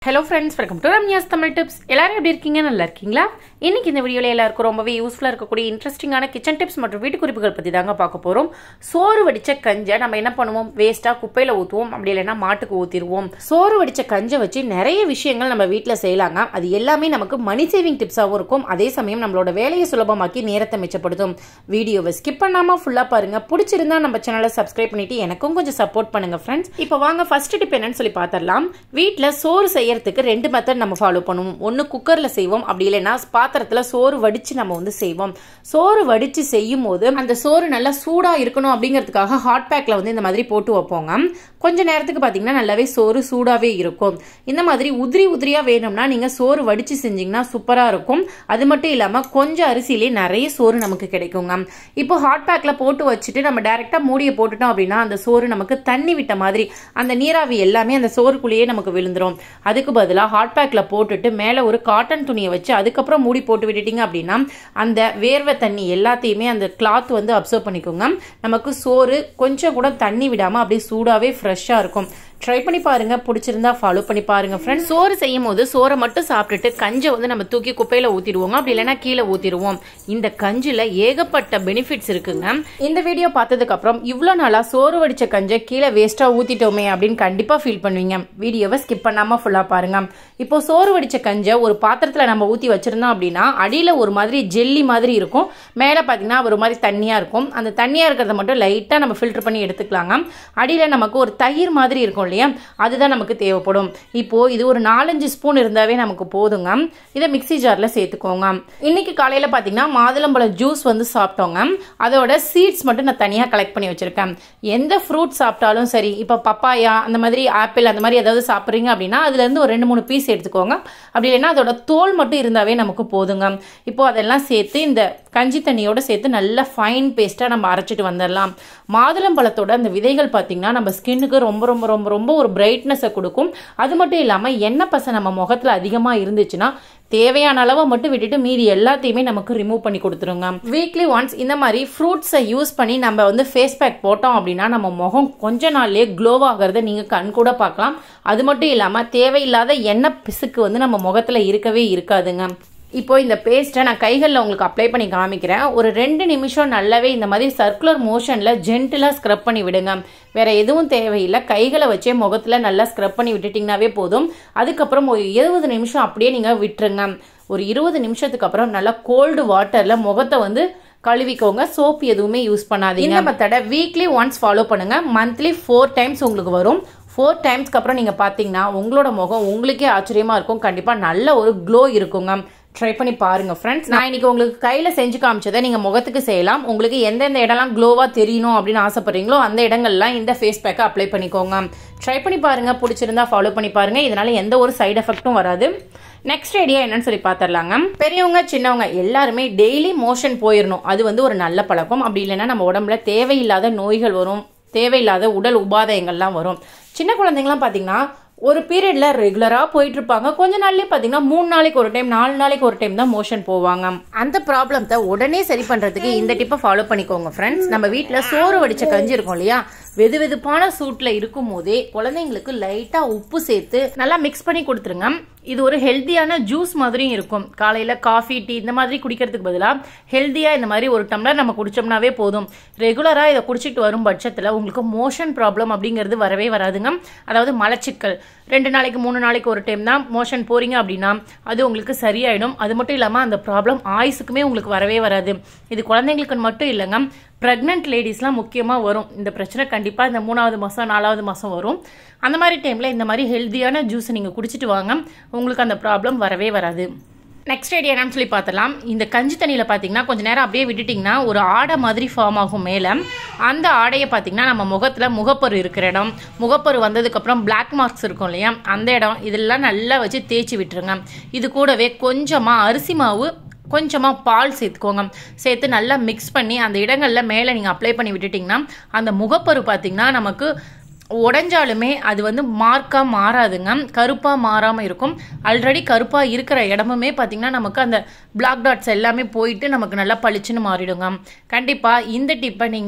hello friends welcome to Ramya's Tamil tips எல்லாரும் எப்படி இருக்கீங்க நல்லா இருக்கீங்களா இன்னைக்கு இந்த வீடியோவில் எல்லாருக்கும் ரொம்பவே யூஸ்ஃபுல்லாக இருக்கக்கூடிய இன்ட்ரெஸ்டிங்கான கிச்சன் டிப்ஸ் மற்றும் வீட்டு குறிப்புகள் பற்றி தாங்க பார்க்க போகிறோம் சோறு வடிச்ச கஞ்சை நம்ம என்ன பண்ணுவோம் வேஸ்ட்டாக குப்பையில் ஊற்றுவோம் அப்படி இல்லைன்னா மாட்டுக்கு ஊற்றிடுவோம் சோறு வடிச்ச கஞ்சை வச்சு நிறைய விஷயங்கள் நம்ம வீட்டில் செய்யலாங்க அது எல்லாமே நமக்கு மணி சேவிங் டிப்ஸாகவும் இருக்கும் அதே சமயம் நம்மளோட வேலையை சுலபமாக்கி நேரத்தை மிச்சப்படுத்தும் வீடியோவை ஸ்கிப் பண்ணாமல் ஃபுல்லாக பாருங்க பிடிச்சிருந்தா நம்ம சேனலை சப்ஸ்கிரைப் பண்ணிட்டு எனக்கும் கொஞ்சம் சப்போர்ட் பண்ணுங்க ஃப்ரெண்ட்ஸ் இப்போ வாங்க ஃபர்ஸ்ட் டிப் என்னன்னு சொல்லி பார்த்துடலாம் வீட்டில் சோறு செய்யறதுக்கு ரெண்டு மெத்தட் நம்ம ஃபாலோ பண்ணுவோம் ஒன்று குக்கரில் செய்வோம் அப்படி இல்லைன்னா பாத்திரத்தில் சோறு வடித்து நம்ம வந்து செய்வோம் சோறு வடித்து செய்யும் போது அந்த சோறு நல்லா சூடாக இருக்கணும் அப்படிங்கிறதுக்காக ஹாட் பேக்கில் வந்து இந்த மாதிரி போட்டு வைப்போங்க கொஞ்ச நேரத்துக்கு பார்த்தீங்கன்னா நல்லாவே சோறு சூடாகவே இருக்கும் இந்த மாதிரி உதிரி உதிரியாக வேணும்னா நீங்கள் சோறு வடித்து செஞ்சீங்கன்னா சூப்பராக இருக்கும் அது மட்டும் இல்லாமல் கொஞ்சம் அரிசியிலே நிறைய சோறு நமக்கு கிடைக்குங்க இப்போ ஹாட் பேக்கில் போட்டு வச்சுட்டு நம்ம டைரெக்டாக மூடியை போட்டுட்டோம் அப்படின்னா அந்த சோறு நமக்கு தண்ணி விட்ட மாதிரி அந்த நீராவி எல்லாமே அந்த சோறுக்குள்ளேயே நமக்கு விழுந்துரும் அதுக்கு பதிலாக ஹாட் பேக்கில் போட்டுட்டு மேலே ஒரு காட்டன் துணியை வச்சு அதுக்கப்புறம் மூடி போட்டு விட்டுட்டீங்க அப்படின்னா அந்த வேர்வை தண்ணி எல்லாத்தையுமே அந்த கிளாத் வந்து அப்சர்வ் பண்ணிக்கோங்க நமக்கு சோறு கொஞ்சம் கூட தண்ணி விடாமல் அப்படியே சூடாகவே ஃப்ரெஷ்ஷாக இருக்கும் ட்ரை பண்ணி பாருங்க பிடிச்சிருந்தா ஃபாலோ பண்ணி பாருங்க ஃப்ரெண்ட்ஸ் சோறு செய்யும் போது சோறை மட்டும் சாப்பிட்டுட்டு கஞ்சை வந்து நம்ம தூக்கி குப்பையில ஊத்திடுவோங்க அப்படி இல்லைன்னா கீழே ஊத்திடுவோம் இந்த கஞ்சில ஏகப்பட்ட பெனிஃபிட்ஸ் இருக்குங்க இந்த வீடியோ பார்த்ததுக்கு அப்புறம் இவ்வளோ நாளா சோறு வடிச்ச கஞ்சை கீழே வேஸ்டா ஊத்திட்டோமே அப்படின்னு கண்டிப்பா ஃபீல் பண்ணுவீங்க வீடியோவை ஸ்கிப் பண்ணாம ஃபுல்லா பாருங்க இப்போ சோறு வடிச்ச கஞ்சை ஒரு பாத்திரத்துல நம்ம ஊத்தி வச்சிருந்தோம் அப்படின்னா அடியில ஒரு மாதிரி ஜெல்லி மாதிரி இருக்கும் மேலே பார்த்தீங்கன்னா ஒரு மாதிரி தண்ணியா இருக்கும் அந்த தண்ணியா இருக்கிறத மட்டும் லைட்டா நம்ம ஃபில்டர் பண்ணி எடுத்துக்கலாங்க அடியில நமக்கு ஒரு தயிர் மாதிரி இருக்கும் இல்லையா அதுதான் நமக்கு தேவைப்படும் இப்போ இது ஒரு நாலஞ்சு ஸ்பூன் இருந்தாவே நமக்கு போதுங்க இதை மிக்சி ஜாரில் சேர்த்துக்கோங்க இன்னைக்கு காலையில் பார்த்தீங்கன்னா மாதுளம்பழம் ஜூஸ் வந்து சாப்பிட்டோங்க அதோட சீட்ஸ் மட்டும் நான் தனியாக கலெக்ட் பண்ணி வச்சிருக்கேன் எந்த ஃப்ரூட் சாப்பிட்டாலும் சரி இப்போ பப்பாயா அந்த மாதிரி ஆப்பிள் அந்த மாதிரி ஏதாவது சாப்பிட்றீங்க அப்படின்னா அதுலேருந்து ஒரு ரெண்டு மூணு பீஸ் எடுத்துக்கோங்க அப்படி இல்லைன்னா அதோட தோல் மட்டும் இருந்தாவே நமக்கு போதுங்க இப்போ அதெல்லாம் சேர்த்து இந்த கஞ்சி தண்ணியோட சேர்த்து நல்லா ஃபைன் பேஸ்ட்டாக நம்ம அரைச்சிட்டு வந்துடலாம் மாதுளம்பழத்தோட அந்த விதைகள் பார்த்தீங்கன்னா நம்ம ஸ்கின்னுக்கு ரொம்ப ரொம்ப ரொம்ப ரொம்ப ஒரு பிரைட்னஸை கொடுக்கும் அது மட்டும் இல்லாமல் எண்ணெய் பசை நம்ம முகத்தில் அதிகமாக இருந்துச்சுன்னா தேவையான அளவை மட்டும் விட்டுட்டு மீதி எல்லாத்தையுமே நமக்கு ரிமூவ் பண்ணி கொடுத்துருங்க வீக்லி ஒன்ஸ் இந்த மாதிரி ஃப்ரூட்ஸை யூஸ் பண்ணி நம்ம வந்து ஃபேஸ் பேக் போட்டோம் அப்படின்னா நம்ம முகம் கொஞ்ச நாள்லயே க்ளோ ஆகிறத நீங்கள் கண் கூட பார்க்கலாம் அது மட்டும் இல்லாமல் தேவையில்லாத எண்ணெய் பிசுக்கு வந்து நம்ம முகத்தில் இருக்கவே இருக்காதுங்க இப்போ இந்த பேஸ்ட்டை நான் கைகளில் உங்களுக்கு அப்ளை பண்ணி காமிக்கிறேன் ஒரு ரெண்டு நிமிஷம் நல்லாவே இந்த மாதிரி சர்க்குலர் மோஷனில் ஜென்டிலாக ஸ்க்ரப் பண்ணி விடுங்க வேற எதுவும் தேவையில்லை கைகளை வச்சே முகத்தில் நல்லா ஸ்க்ரப் பண்ணி விட்டுட்டிங்கனாவே போதும் அதுக்கப்புறம் ஒரு இருபது நிமிஷம் அப்படியே நீங்கள் விட்டுருங்க ஒரு இருபது நிமிஷத்துக்கு அப்புறம் நல்லா கோல்டு வாட்டரில் முகத்தை வந்து கழுவிக்கோங்க சோப் எதுவுமே யூஸ் பண்ணாதீங்க இந்த மெத்தடை வீக்லி ஒன்ஸ் ஃபாலோ பண்ணுங்க மந்த்லி ஃபோர் டைம்ஸ் உங்களுக்கு வரும் ஃபோர் டைம்ஸ்க்கு அப்புறம் நீங்கள் பார்த்தீங்கன்னா உங்களோட முகம் உங்களுக்கே ஆச்சரியமாக இருக்கும் கண்டிப்பாக நல்ல ஒரு க்ளோ இருக்குங்க ட்ரை பண்ணி பாருங்க ஃப்ரெண்ட்ஸ் நான் இன்னைக்கு உங்களுக்கு கையில் செஞ்சு காமிச்சதை நீங்கள் முகத்துக்கு செய்யலாம் உங்களுக்கு எந்தெந்த இடம்லாம் க்ளோவாக தெரியணும் அப்படின்னு ஆசைப்படுறீங்களோ அந்த இடங்கள்லாம் இந்த ஃபேஸ் பேக்கை அப்ளை பண்ணிக்கோங்க ட்ரை பண்ணி பாருங்க பிடிச்சிருந்தா ஃபாலோ பண்ணி பாருங்க இதனால எந்த ஒரு சைடு எஃபெக்ட்டும் வராது நெக்ஸ்ட் ஐடியா என்னன்னு சொல்லி பார்த்துடலாங்க பெரியவங்க சின்னவங்க எல்லாருமே டெய்லி மோஷன் போயிடணும் அது வந்து ஒரு நல்ல பழக்கம் அப்படி இல்லைன்னா நம்ம உடம்புல தேவையில்லாத நோய்கள் வரும் தேவையில்லாத உடல் உபாதைகள்லாம் வரும் சின்ன குழந்தைங்களாம் பார்த்தீங்கன்னா ஒரு பீரியட்ல ரெகுலரா போயிட்டு இருப்பாங்க கொஞ்ச நாள்லயே பாத்தீங்கன்னா மூணு நாளைக்கு ஒரு டைம் நாலு நாளைக்கு ஒரு டைம் தான் மோஷன் போவாங்க அந்த ப்ராப்ளத்தை உடனே சரி பண்றதுக்கு இந்த டிப்பை ஃபாலோ பண்ணிக்கோங்க ஃப்ரெண்ட்ஸ் நம்ம வீட்ல சோறு வடிச்ச கஞ்சி இருக்கும் இல்லையா வெது வெதுப்பான சூட்ல இருக்கும் போதே குழந்தைங்களுக்கு லைட்டா உப்பு சேர்த்து நல்லா மிக்ஸ் பண்ணி கொடுத்துருங்க இது ஒரு ஹெல்த்தியான ஜூஸ் மாதிரியும் இருக்கும் காலையில் காஃபி டீ இந்த மாதிரி குடிக்கிறதுக்கு பதிலாக ஹெல்த்தியாக இந்த மாதிரி ஒரு டம்ளர் நம்ம குடிச்சோம்னாவே போதும் ரெகுலராக இதை குடிச்சிட்டு வரும் பட்சத்தில் உங்களுக்கு மோஷன் ப்ராப்ளம் அப்படிங்கிறது வரவே வராதுங்க அதாவது மலச்சிக்கல் ரெண்டு நாளைக்கு மூணு நாளைக்கு ஒரு டைம் தான் மோஷன் போறீங்க அப்படின்னா அது உங்களுக்கு சரியாயிடும் அது மட்டும் இல்லாமல் அந்த ப்ராப்ளம் ஆயுசுக்குமே உங்களுக்கு வரவே வராது இது குழந்தைங்களுக்கு மட்டும் இல்லைங்க ப்ரெக்னென்ட் லேடிஸ்லாம் முக்கியமாக வரும் இந்த பிரச்சனை கண்டிப்பாக இந்த மூணாவது மாதம் நாலாவது மாதம் வரும் அந்த மாதிரி டைமில் இந்த மாதிரி ஹெல்த்தியான ஜூஸை நீங்கள் குடிச்சிட்டு வாங்க உங்களுக்கு அந்த ப்ராப்ளம் வரவே வராது நெக்ஸ்ட் ஐடியா என்னன்னு சொல்லி பார்த்தலாம் இந்த கஞ்சி தண்ணியில் பார்த்தீங்கன்னா கொஞ்சம் நேரம் அப்படியே விட்டுட்டிங்கன்னா ஒரு ஆடை மாதிரி ஃபார்ம் ஆகும் மேலே அந்த ஆடையை பார்த்தீங்கன்னா நம்ம முகத்தில் முகப்பரு இருக்கிற இடம் முகப்பரு வந்ததுக்கப்புறம் பிளாக் மார்க்ஸ் இருக்கும் இல்லையா அந்த இடம் இதெல்லாம் நல்லா வச்சு தேய்ச்சி விட்டுருங்க இது கூடவே கொஞ்சமாக அரிசி மாவு கொஞ்சமாக பால் சேர்த்துக்கோங்க சேர்த்து நல்லா மிக்ஸ் பண்ணி அந்த இடங்களில் மேலே நீங்கள் அப்ளை பண்ணி விட்டுட்டிங்கன்னா அந்த முகப்பரு பார்த்தீங்கன்னா நமக்கு உடஞ்சாலுமே அது வந்து மார்க்காக மாறாதுங்க கருப்பாக மாறாமல் இருக்கும் ஆல்ரெடி கருப்பாக இருக்கிற இடமுமே பார்த்திங்கன்னா நமக்கு அந்த பிளாக் டாட்ஸ் எல்லாமே போயிட்டு நமக்கு நல்லா பளிச்சுன்னு மாறிடுங்க கண்டிப்பாக இந்த டிப்பை நீங்கள்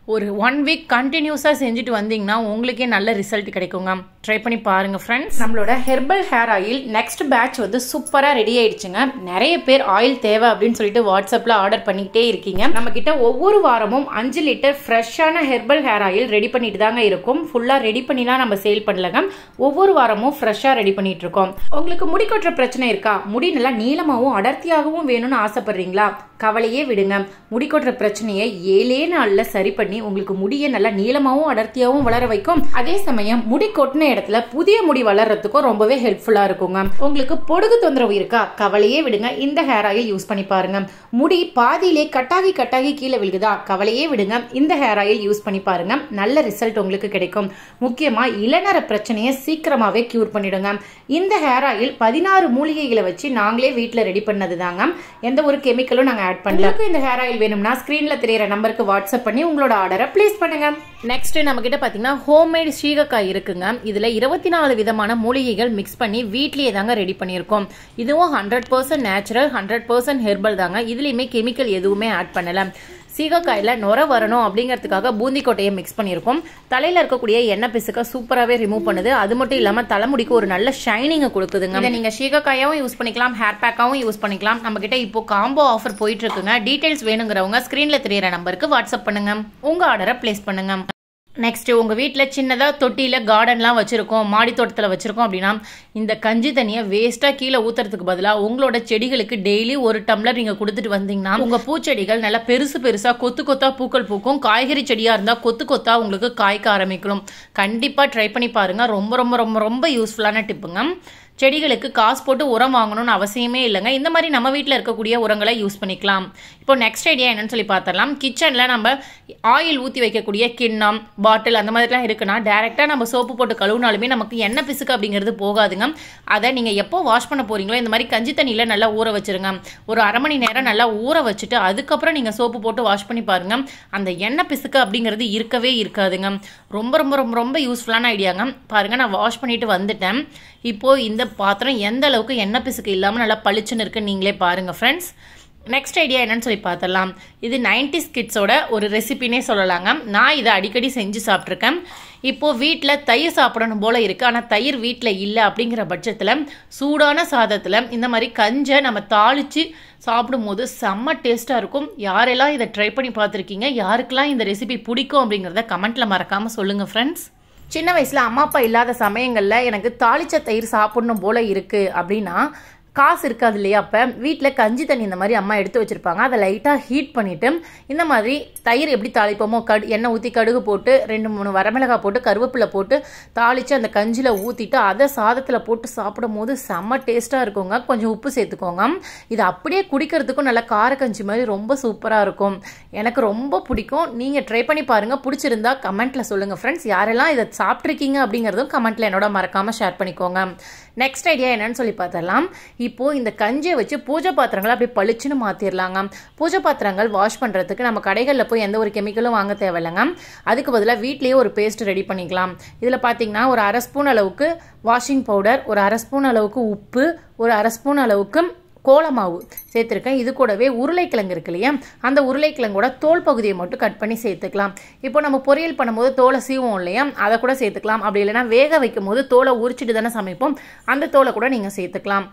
ஒரு ஒன் வீக் கண்டினியூஸாக செஞ்சுட்டு வந்தீங்கன்னா உங்களுக்கே நல்ல ரிசல்ட் கிடைக்குங்க ட்ரை பண்ணி பாருங்க ஃப்ரெண்ட்ஸ் நம்மளோட herbal hair oil next batch வந்து சூப்பராக ரெடி ஆயிடுச்சுங்க நிறைய பேர் ஆயில் தேவை அப்படின்னு சொல்லிட்டு வாட்ஸ்அப்பில் ஆர்டர் பண்ணிக்கிட்டே இருக்கீங்க நம்ம கிட்ட ஒவ்வொரு வாரமும் அஞ்சு லிட்டர் ஃப்ரெஷ்ஷான ஹெர்பல் ஹேர் ஆயில் ரெடி பண்ணிட்டு தாங்க இருக்கும் ஃபுல்லாக ரெடி பண்ணிலாம் நம்ம சேல் பண்ணலங்க ஒவ்வொரு வாரமும் ஃப்ரெஷ்ஷாக ரெடி பண்ணிட்டு இருக்கோம் உங்களுக்கு முடி கொட்டுற பிரச்சனை இருக்கா முடி நல்லா நீளமாகவும் அடர்த்தியாகவும் வேணும்னு ஆசைப்படுறீங்களா கவலையே விடுங்க முடி கொட்டுற பிரச்சனையை ஏழே நாளில் சரி பண்ணி உங்களுக்கு முடியை நல்லா நீளமாகவும் அடர்த்தியாகவும் வளர வைக்கும் அதே சமயம் முடி கொட்டின இடத்துல புதிய முடி வளர்றதுக்கும் ரொம்பவே ஹெல்ப்ஃபுல்லா இருக்குங்க உங்களுக்கு பொடுகு தொந்தரவு இருக்கா கவலையே விடுங்க இந்த ஹேர் ஆயில் யூஸ் பண்ணி பாருங்க முடி பாதியிலே கட்டாகி கட்டாகி கீழே விழுகுதா கவலையே விடுங்க இந்த ஹேர் ஆயில் யூஸ் பண்ணி பாருங்க நல்ல ரிசல்ட் உங்களுக்கு கிடைக்கும் முக்கியமா இளநர பிரச்சனையை சீக்கிரமாவே கியூர் பண்ணிடுங்க இந்த ஹேர் ஆயில் பதினாறு மூலிகைகளை வச்சு நாங்களே வீட்டில் ரெடி பண்ணது தாங்க எந்த ஒரு கெமிக்கலும் நாங்கள் ஆட் பண்ணல இந்த ஹேர் ஆயில் வேணும்னா ஸ்க்ரீன்ல தெரியற நம்பருக்கு வாட்ஸ்அப் பண்ணி உங்களோட ஆர்டரை பிளேஸ் பண்ணுங்க நெக்ஸ்ட் நம்ம கிட்ட பாத்தீங்கன்னா ஹோம்மேட் சீகக்காய் இருக்குங்க இதுல இருபத்தி நாலு விதமான மூலிகைகள் மிக்ஸ் பண்ணி வீட்லயே தாங்க ரெடி பண்ணியிருக்கோம் இதுவும் hundred percent natural hundred percent herbal தாங்க இதுலயுமே கெமிக்கல் எதுவுமே ஆட் பண்ணல சீகக்காயில நுர வரணும் அப்படிங்கிறதுக்காக பூந்தி கொட்டையை மிக்ஸ் பண்ணியிருக்கோம் தலையில இருக்கக்கூடிய எண்ணெய் பிசுக்க சூப்பராகவே ரிமூவ் பண்ணுது அது மட்டும் இல்லாம தலைமுடிக்கு ஒரு நல்ல ஷைனிங்கை கொடுக்குதுங்க இதை நீங்க சீகக்காயாவும் யூஸ் பண்ணிக்கலாம் ஹேர் பேக்காவும் யூஸ் பண்ணிக்கலாம் நம்ம கிட்ட இப்போ காம்போ ஆஃபர் போயிட்டு இருக்குங்க டீடைல்ஸ் வேணுங்கிறவங்க ஸ்கிரீன்ல தெரியற நம்பருக்கு வாட்ஸ்அப் பண்ணுங்க உங்க ஆர்டரை பிளேஸ் பண்ணுங்க நெக்ஸ்ட் உங்க வீட்டில் சின்னதாக தொட்டியில் கார்டன்லாம் வச்சிருக்கோம் மாடி தோட்டத்தில் வச்சிருக்கோம் அப்படின்னா இந்த கஞ்சி தண்ணியை வேஸ்ட்டாக கீழே ஊத்துறதுக்கு பதிலாக உங்களோட செடிகளுக்கு டெய்லி ஒரு டம்ளர் நீங்கள் கொடுத்துட்டு வந்தீங்கன்னா உங்கள் பூச்செடிகள் நல்லா பெருசு பெருசாக கொத்து கொத்தா பூக்கள் பூக்கும் காய்கறி செடியாக இருந்தால் கொத்து கொத்தா உங்களுக்கு காய்க்க ஆரம்பிக்கணும் கண்டிப்பாக ட்ரை பண்ணி பாருங்க ரொம்ப ரொம்ப ரொம்ப ரொம்ப யூஸ்ஃபுல்லான டிப்புங்க செடிகளுக்கு காசு போட்டு உரம் வாங்கணும்னு அவசியமே இல்லைங்க இந்த மாதிரி நம்ம வீட்டில் இருக்கக்கூடிய உரங்களை யூஸ் பண்ணிக்கலாம் இப்போ நெக்ஸ்ட் ஐடியா என்னன்னு சொல்லி பார்த்தரலாம் கிச்சனில் நம்ம ஆயில் ஊற்றி வைக்கக்கூடிய கிண்ணம் பாட்டில் அந்த மாதிரிலாம் இருக்குன்னா டேரெக்டாக நம்ம சோப்பு போட்டு கழுவுனாலுமே நமக்கு எண்ணெய் பிசுக்கு அப்படிங்கிறது போகாதுங்க அதை நீங்கள் எப்போ வாஷ் பண்ண போறீங்களோ இந்த மாதிரி கஞ்சி தண்ணியில் நல்லா ஊற வச்சிருங்க ஒரு அரை மணி நேரம் நல்லா ஊற வச்சுட்டு அதுக்கப்புறம் நீங்கள் சோப்பு போட்டு வாஷ் பண்ணி பாருங்க அந்த எண்ணெய் பிசுக்கு அப்படிங்கிறது இருக்கவே இருக்காதுங்க ரொம்ப ரொம்ப ரொம்ப ரொம்ப யூஸ்ஃபுல்லான ஐடியாங்க பாருங்க நான் வாஷ் பண்ணிட்டு வந்துட்டேன் இப்போ இந்த பாத்திரம் எந்த அளவுக்கு எண்ணெய் பிசுக்கு இல்லாமல் நல்லா பளிச்சுன்னு இருக்குன்னு நீங்களே பாருங்க ஃப்ரெண்ட்ஸ் நெக்ஸ்ட் ஐடியா என்னன்னு சொல்லி பார்த்தலாம் இது நைன்டி கிட்ஸோட ஒரு ரெசிபினே சொல்லலாங்க நான் இதை அடிக்கடி செஞ்சு சாப்பிட்ருக்கேன் இப்போது வீட்டில் தயிர் சாப்பிடணும் போல இருக்குது ஆனால் தயிர் வீட்டில் இல்லை அப்படிங்கிற பட்சத்தில் சூடான சாதத்தில் இந்த மாதிரி கஞ்சை நம்ம தாளித்து சாப்பிடும்போது செம்ம டேஸ்ட்டாக இருக்கும் யாரெல்லாம் இதை ட்ரை பண்ணி பார்த்துருக்கீங்க யாருக்கெல்லாம் இந்த ரெசிபி பிடிக்கும் அப்படிங்கிறத கமெண்ட்டில் மறக்காமல் சொல்லுங்கள் ஃப்ரெண்ட்ஸ் சின்ன வயசில் அம்மா அப்பா இல்லாத சமயங்களில் எனக்கு தாளிச்ச தயிர் சாப்பிடணும் போல இருக்குது அப்படின்னா காசு இருக்காது இல்லையா அப்போ வீட்டில் கஞ்சி தண்ணி இந்த மாதிரி அம்மா எடுத்து வச்சுருப்பாங்க அதை லைட்டாக ஹீட் பண்ணிவிட்டு இந்த மாதிரி தயிர் எப்படி தாளிப்போமோ கடு எண்ணெய் ஊற்றி கடுகு போட்டு ரெண்டு மூணு வரமிளகாய் போட்டு கருவேப்பிலை போட்டு தாளித்து அந்த கஞ்சியில் ஊற்றிட்டு அதை சாதத்தில் போட்டு சாப்பிடும் போது செம்ம டேஸ்ட்டாக இருக்குங்க கொஞ்சம் உப்பு சேர்த்துக்கோங்க இது அப்படியே குடிக்கிறதுக்கும் நல்லா கார கஞ்சி மாதிரி ரொம்ப சூப்பராக இருக்கும் எனக்கு ரொம்ப பிடிக்கும் நீங்கள் ட்ரை பண்ணி பாருங்கள் பிடிச்சிருந்தா கமெண்ட்டில் சொல்லுங்கள் ஃப்ரெண்ட்ஸ் யாரெல்லாம் இதை சாப்பிட்ருக்கீங்க அப்படிங்கிறதும் கமெண்ட்டில் என்னோட மறக்காமல் ஷேர் பண்ணிக்கோங்க நெக்ஸ்ட் ஐடியா என்னன்னு சொல்லி பார்த்தரலாம் இப்போ இந்த கஞ்சியை வச்சு பூஜை பாத்திரங்களை அப்படியே பளிச்சுன்னு மாற்றிடலாங்க பூஜை பாத்திரங்கள் வாஷ் பண்ணுறதுக்கு நம்ம கடைகளில் போய் எந்த ஒரு கெமிக்கலும் வாங்க தேவையில்லைங்க அதுக்கு பதிலாக வீட்லேயே ஒரு பேஸ்ட் ரெடி பண்ணிக்கலாம் இதில் பார்த்தீங்கன்னா ஒரு அரை ஸ்பூன் அளவுக்கு வாஷிங் பவுடர் ஒரு அரை ஸ்பூன் அளவுக்கு உப்பு ஒரு அரை ஸ்பூன் அளவுக்கு கோலமாவு சேர்த்துருக்கேன் இது கூடவே உருளைக்கிழங்கு இருக்கு இல்லையா அந்த உருளைக்கிழங்கோட தோல் பகுதியை மட்டும் கட் பண்ணி சேர்த்துக்கலாம் இப்போ நம்ம பொரியல் பண்ணும்போது தோலை சீவோம் இல்லையா அதை கூட சேர்த்துக்கலாம் அப்படி இல்லைன்னா வேக வைக்கும் போது தோலை உரிச்சிட்டு தானே சமைப்போம் அந்த தோலை கூட நீங்கள் சேர்த்துக்கலாம்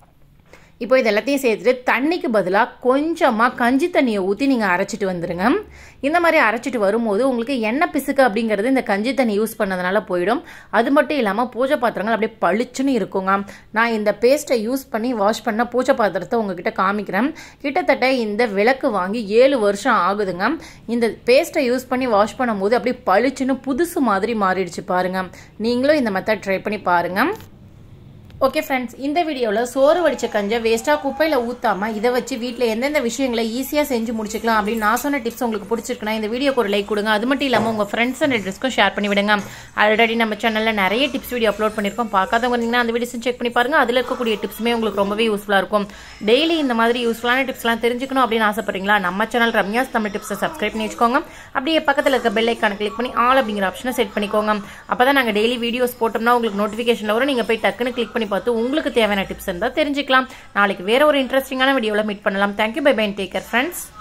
இப்போ இது எல்லாத்தையும் சேர்த்துட்டு தண்ணிக்கு பதிலாக கொஞ்சமாக கஞ்சி தண்ணியை ஊற்றி நீங்கள் அரைச்சிட்டு வந்துடுங்க இந்த மாதிரி அரைச்சிட்டு வரும்போது உங்களுக்கு எண்ணெய் பிசுக்கு அப்படிங்கிறது இந்த கஞ்சி தண்ணி யூஸ் பண்ணதுனால போயிடும் அது மட்டும் இல்லாமல் பூஜை பாத்திரங்கள் அப்படியே பளிச்சுன்னு இருக்குங்க நான் இந்த பேஸ்ட்டை யூஸ் பண்ணி வாஷ் பண்ண பூஜை பாத்திரத்தை உங்ககிட்ட காமிக்கிறேன் கிட்டத்தட்ட இந்த விளக்கு வாங்கி ஏழு வருஷம் ஆகுதுங்க இந்த பேஸ்ட்டை யூஸ் பண்ணி வாஷ் பண்ணும்போது அப்படியே பளிச்சுன்னு புதுசு மாதிரி மாறிடுச்சு பாருங்க நீங்களும் இந்த மெத்தட் ட்ரை பண்ணி பாருங்கள் ஓகே ஃப்ரெண்ட்ஸ் இந்த வீடியோவில் சோறு வடிச்ச கஞ்சை வேஸ்ட்டாக குப்பையில் ஊற்றாமல் இதை வச்சு வீட்டில் எந்தெந்த விஷயங்களை ஈஸியாக செஞ்சு முடிச்சுக்கலாம் அப்படின்னு நான் சொன்ன டிப்ஸ் உங்களுக்கு பிடிச்சிருக்குன்னா இந்த வீடியோக்கு ஒரு லைக் கொடுங்க அது மட்டும் இல்லாமல் உங்கள் ஃப்ரெண்ட்ஸ் அண்ட் அட்ரஸ்க்கும் ஷேர் பண்ணி விடுங்க ஆல்ரெடி நம்ம சேனலில் நிறைய டிப்ஸ் வீடியோ அப்லோட் பண்ணியிருக்கோம் பார்க்காதவங்க இருந்தீங்கன்னா அந்த வீடியோஸும் செக் பண்ணி பாருங்க அதில் இருக்கக்கூடிய டிப்ஸுமே உங்களுக்கு ரொம்பவே யூஸ்ஃபுல்லாக இருக்கும் டெய்லி இந்த மாதிரி யூஸ்ஃபுல்லான டிப்ஸ்லாம் தெரிஞ்சுக்கணும் அப்படின்னு ஆசைப்படுறீங்களா நம்ம சேனல் ரம்யாஸ் தமிழ் டிப்ஸை சப்ஸ்கிரைப் பண்ணி வச்சுக்கோங்க அப்படியே பக்கத்தில் இருக்க பெல் ஐக்கான கிளிக் பண்ணி ஆல் அப்படிங்கிற ஆப்ஷனை செட் பண்ணிக்கோங்க அப்போ தான் நாங்கள் டெய்லி வீடியோஸ் போட்டோம்னா உங்களுக்கு நோட்டிஃபிகேஷன் வரும் நீங்கள் போய் டக்குன்னு கிளிக் பண்ணி பார்த்து உங்களுக்கு தேவையான டிப்ஸ் இருந்தால் தெரிஞ்சுக்கலாம் நாளைக்கு வேற ஒரு இன்ட்ரெஸ்டிங்கான வீடியோவில் மீட் பண்ணலாம் thank you bye bye take care friends